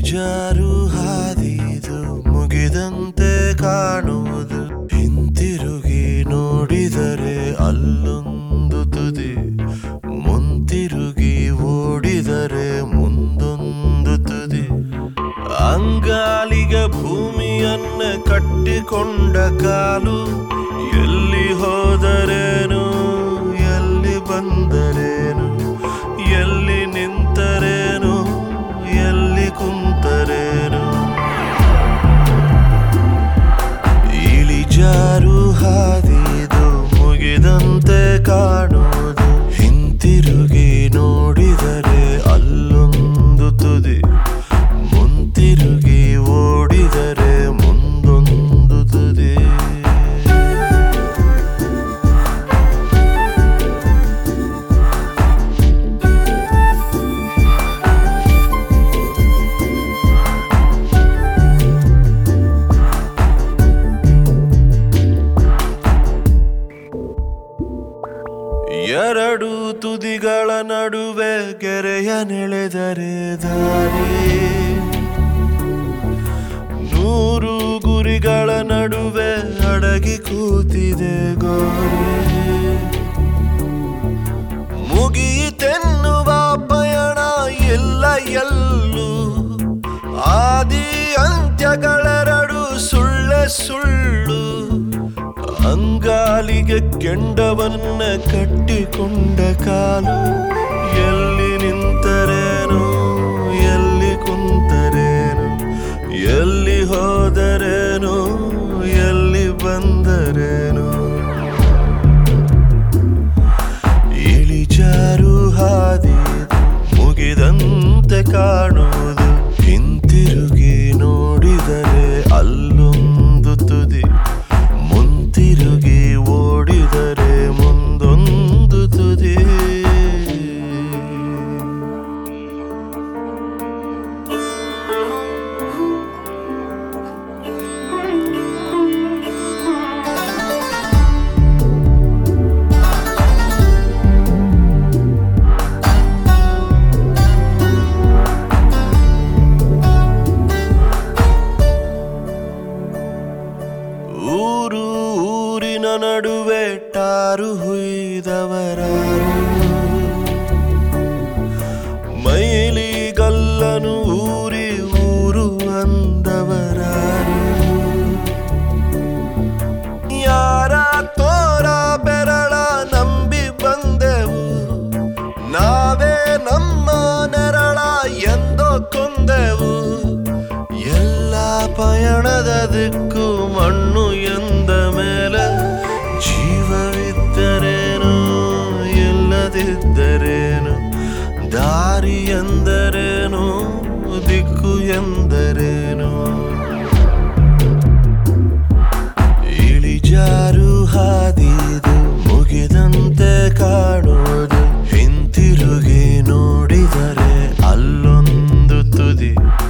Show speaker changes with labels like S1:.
S1: ಇಳಿಜಾರು ಹಾದಿದು ಮುಗಿದಂತೆ ಕಾಣುವುದು ಹಿಂತಿರುಗಿ ನೋಡಿದರೆ ಅಲ್ಲೊಂದು ತುದಿ ಮುಂತಿರುಗಿ ಓಡಿದರೆ ಮುಂದೊಂದು ತುದಿ ಅಂಗಾಲಿಗೆ ಭೂಮಿಯನ್ನ ಕಟ್ಟಿಕೊಂಡ ಕಾಲು ಎಲ್ಲಿ ಹೋದರೇನು ಎಲ್ಲಿ ಬಂದರೇನು ಎಲ್ಲಿ ನಿಂತರೇನು ಎಲ್ಲಿ ಕುಂತರೇನು ಇಳಿಜಾರು ಹಾದಿದು ಮುಗಿದಂತೆ ಕಾಣುವುದು ಹಿಂತಿರುಗಿ ನೋಡಿದರೆ ಅಲ್ಲೊಂದು ತುದಿ ಮುಂತಿರುಗಿ ಓಡಿದರೆ ಮುಂದೊಂದು ತುದಿ ಎರಡು ತುದಿಗಳ ನಡುವೆ ಗೆರೆಯ ನೆಳೆದರೆ ದಾರಿ ನೂರು ಗುರಿಗಳ ನಡುವೆ ಅಡಗಿ ಕೂತಿದೆ ಗೋರಿ ಮುಗಿಯಿತೆನ್ನುವ ಪಯಣ ಇಲ್ಲ ಎಲ್ಲೂ ಆದಿ ಅಂತ್ಯಗಳೆರಡು ಸುಳ್ಳೆ ಸುಳ್ಳು ಅಂಗಾಲಿಗೆ ಕೆಂಡವನ್ನ ಕಟ್ಟಿಕೊಂಡ ಕಾಲು ಎಲ್ಲಿ ನಿಂತರೇನು ಎಲ್ಲಿ ಕುಂತರೇನು ಎಲ್ಲಿ ಹೋದರೇನು ಎಲ್ಲಿ ಬಂದರೇನು ಇಳಿಜಾರು ಹಾದಿದು ಮುಗಿದಂತೆ ಕಾಣುವುದು ಹಿಂತಿರುಗಿ ನೋಡಿದರೆ ಅಲ್ಲೊಂದು ತುದಿ ಮುಂತಿರುಗಿ ಓಡಿದರೆ ಮುಂದೊಂದು ತುದಿ ಊರು ಊರಿನ ನಡುವೆ ಟಾರು ಹುಯ್ದವರಾರು ಮೈಲಿಗಲ್ಲನು ಊರಿ ಊರು ಅಂದವರಾರು ಯಾರ ತೋರ ಬೆರಳ ನಂಬಿ ಬಂದೆವು ನಾವೇ ನಮ್ಮ ನೆರಳ ಎಂದೋ ಕೊಂದೆವು ಎಲ್ಲ ಪಯಣದ ದಿಕ್ಕು ಮಣ್ಣು ಎಂದ ಮೇಲೆ ಜೀವವಿದ್ದರೇನು ಇಲ್ಲದಿದ್ದರೇನು ದಾರಿ ಎಂದರೇನು ದಿಕ್ಕು ಎಂದರೇನು ಇಳಿಜಾರು ಹಾದಿದು ಮುಗಿದಂತೆ ಕಾಣುವುದು ಹಿಂತಿರುಗಿ ನೋಡಿದರೆ ಅಲ್ಲೊಂದು ತುದಿ